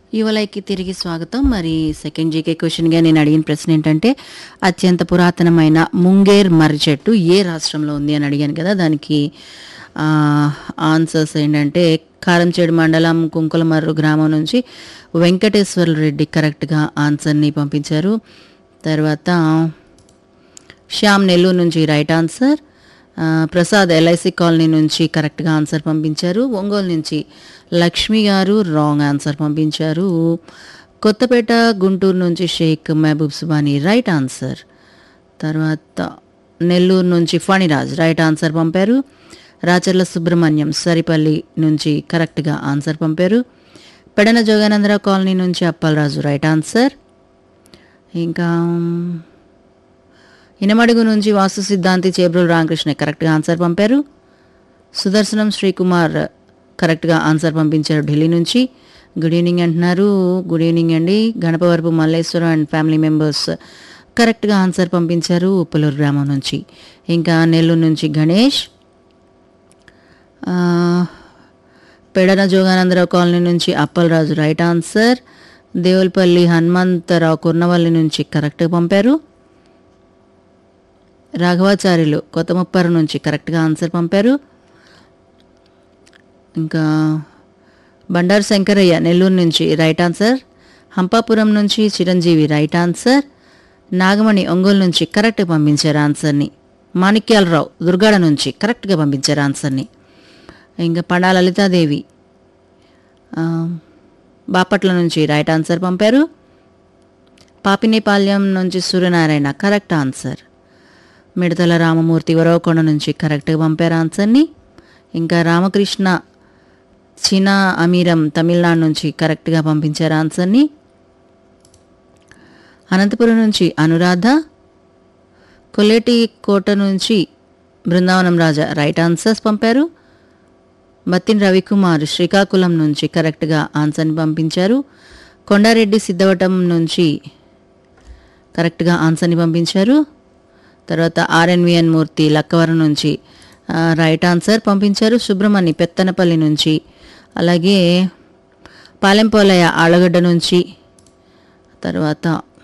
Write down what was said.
యువలైకి తిరిగి స్వాగతం మరి సెకండ్ జీకే క్వశ్చన్గా నేను అడిగిన ప్రశ్న ఏంటంటే అత్యంత పురాతనమైన ముంగేర్ మర్రి చెట్టు ఏ రాష్ట్రంలో ఉంది అని అడిగాను కదా దానికి ఆన్సర్స్ ఏంటంటే కారంచేడు మండలం కుంకులమర్రు గ్రామం నుంచి వెంకటేశ్వర రెడ్డి కరెక్ట్గా ఆన్సర్ని పంపించారు తర్వాత శ్యామ్ నెల్లూరు నుంచి రైట్ ఆన్సర్ ఆ, ప్రసాద్ ఎల్ఐసి కాలనీ నుంచి కరెక్ట్గా ఆన్సర్ పంపించారు ఒంగోలు నుంచి లక్ష్మి గారు రాంగ్ ఆన్సర్ పంపించారు కొత్తపేట గుంటూరు నుంచి షేక్ మహబూబ్ సుబానీ రైట్ ఆన్సర్ తర్వాత నెల్లూరు నుంచి ఫణిరాజ్ రైట్ ఆన్సర్ పంపారు రాచర్ల సుబ్రహ్మణ్యం సరిపల్లి నుంచి కరెక్ట్గా ఆన్సర్ పంపారు పెడన జోగానందరావు కాలనీ నుంచి అప్పలరాజు రైట్ ఆన్సర్ ఇంకా ఇనమడుగు నుంచి వాస్తు సిద్ధాంతి చేబ్రోలు రామకృష్ణ కరెక్ట్గా ఆన్సర్ పంపారు సుదర్శనం శ్రీకుమార్ కరెక్ట్గా ఆన్సర్ పంపించారు ఢిల్లీ నుంచి గుడ్ ఈవినింగ్ అంటున్నారు గుడ్ ఈవినింగ్ అండి Ganapavarapu Malleswaram and family members కరెక్ట్గా ఆన్సర్ పంపించారు ఉప్పలూరు గ్రామం నుంచి ఇంకా నెల్లూరు నుంచి గణేష్ ఆ, పెడన జోగానందరావు కాలనీ నుంచి అప్పలరాజు రైట్ ఆన్సర్ దేవులపల్లి హనుమంతరావు కుర్నవల్లి నుంచి కరెక్ట్గా పంపారు రాఘవాచార్యులు కొత్త ముప్పారు నుంచి కరెక్ట్గా ఆన్సర్ పంపారు ఇంకా బండారు శంకరయ్య నెల్లూరు నుంచి రైట్ ఆన్సర్ హంపాపురం నుంచి చిరంజీవి రైట్ ఆన్సర్ నాగమణి ఒంగోలు నుంచి కరెక్ట్ పంపించారు ఆన్సర్ని మాణిక్యాలరావు దుర్గాడ నుంచి కరెక్ట్గా పంపించారు ఆన్సర్ని ఇంకా పండా లలితాదేవి ఆ, బాపట్ల నుంచి రైట్ ఆన్సర్ పంపారు పాపినేపాల్యం నుంచి సూర్యనారాయణ కరెక్ట్ ఆన్సర్ మిడతల రామమూర్తి వరవకొండ నుంచి కరెక్ట్గా పంపారు ఆన్సర్ని ఇంకా రామకృష్ణ చినా అమీరం తమిళనాడు నుంచి కరెక్ట్గా పంపించారు ఆన్సర్ని అనంతపురం నుంచి అనురాధ కొల్లేటి కోట నుంచి బృందావనం రాజా రైట్ ఆన్సర్స్ పంపారు బత్తిన రవికుమార్ శ్రీకాకుళం నుంచి కరెక్ట్గా ఆన్సర్ని పంపించారు కొండారెడ్డి సిద్ధవటం నుంచి కరెక్ట్గా ఆన్సర్ని పంపించారు తర్వాత ఆర్ఎన్విఎన్ మూర్తి లక్కవరం నుంచి ఆ, రైట్ ఆన్సర్ పంపించారు సుబ్రహ్మణ్య పెత్తనపల్లి నుంచి అలాగే పాలెంపోలయ ఆళ్ళగడ్డ నుంచి తర్వాత